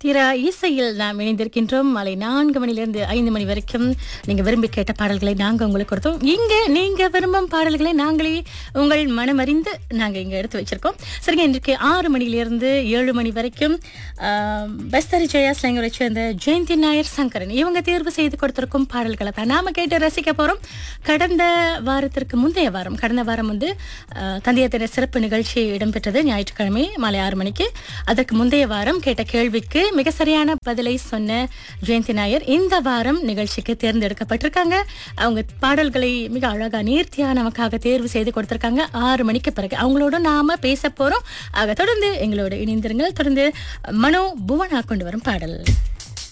இரா இசையில் நாம் இணைந்திருக்கின்றோம் மாலை நான்கு மணிலிருந்து ஐந்து மணி வரைக்கும் நீங்க விரும்பி கேட்ட பாடல்களை நாங்க உங்களுக்கு கொடுத்தோம் இங்க நீங்க விரும்பும் பாடல்களை நாங்களே உங்கள் மனமறிந்து நாங்க இங்க எடுத்து வச்சிருக்கோம் சரிங்க இன்றைக்கு ஆறு மணிலிருந்து ஏழு மணி வரைக்கும் ஆம், பஸ்தரி ஜெயா ஸ்லேங்கரை சேர்ந்த ஜெயந்தி நாயர் சங்கரன் இவங்க தேர்வு செய்து கொடுத்திருக்கும் பாடல்களை தான் நாம கேட்டு ரசிக்க போறோம் கடந்த வாரத்திற்கு முந்தைய வாரம் கடந்த வாரம் வந்து ஆஹ், தந்தையர் தின சிறப்பு நிகழ்ச்சி இடம்பெற்றது ஞாயிற்றுக்கிழமை மாலை ஆறு மணிக்கு அதற்கு முந்தைய வாரம் கேட்ட கேள்விக்கு மிக சரியான பதிலை சொன்ன ஜெயந்தி நாயர் இந்த வாரம் நிகழ்ச்சிக்கு தேர்ந்தெடுக்கப்பட்டிருக்காங்க அவங்க பாடல்களை மிக அழகா நேர்த்தியா நமக்காக தேர்வு செய்து கொடுத்திருக்காங்க ஆறு மணிக்கு பிறகு அவங்களோட நாம பேச போறோம் ஆக தொடர்ந்து எங்களோட இணைந்திருங்கள் தொடர்ந்து மனோ புவனா கொண்டு வரும் பாடல்